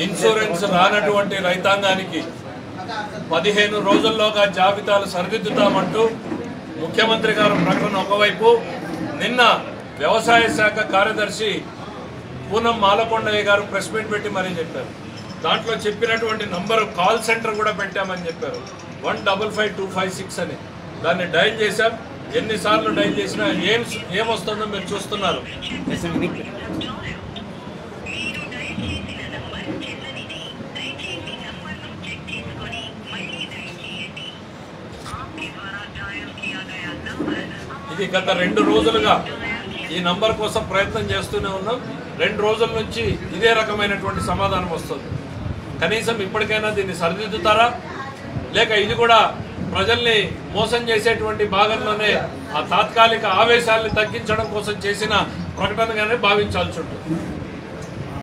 insurance రానటువంటి రైతాంగానికి పదిహేను రోజుల్లోగా జాబితాలు సరిదిద్దుతామంటూ ముఖ్యమంత్రి గారు ప్రకటన ఒకవైపు నిన్న వ్యవసాయ శాఖ కార్యదర్శి పూనం మాలకొండయ్య గారు ప్రెస్ మీట్ పెట్టి మరీ చెప్పారు దాంట్లో చెప్పినటువంటి నంబర్ కాల్ సెంటర్ కూడా పెట్టామని చెప్పారు one double five two five six అని దాన్ని డైల్ చేశాం ఎన్నిసార్లు డైల్ చేసినా ఏం ఏమొస్తుందో మీరు చూస్తున్నారు ఇది గత రెండు రోజులుగా ఈ నంబర్ కోసం ప్రయత్నం చేస్తూనే ఉన్నాం రెండు రోజుల నుంచి ఇదే రకమైనటువంటి సమాధానం వస్తుంది కనీసం ఇప్పటికైనా దీన్ని సరిదిద్దుతారా లేక ఇది కూడా ప్రజల్ని మోసం చేసేటువంటి భాగంలోనే ఆ తాత్కాలిక ఆవేశాల్ని తగ్గించడం కోసం చేసిన ప్రకటనగానే భావించాల్సి ఉంటుంది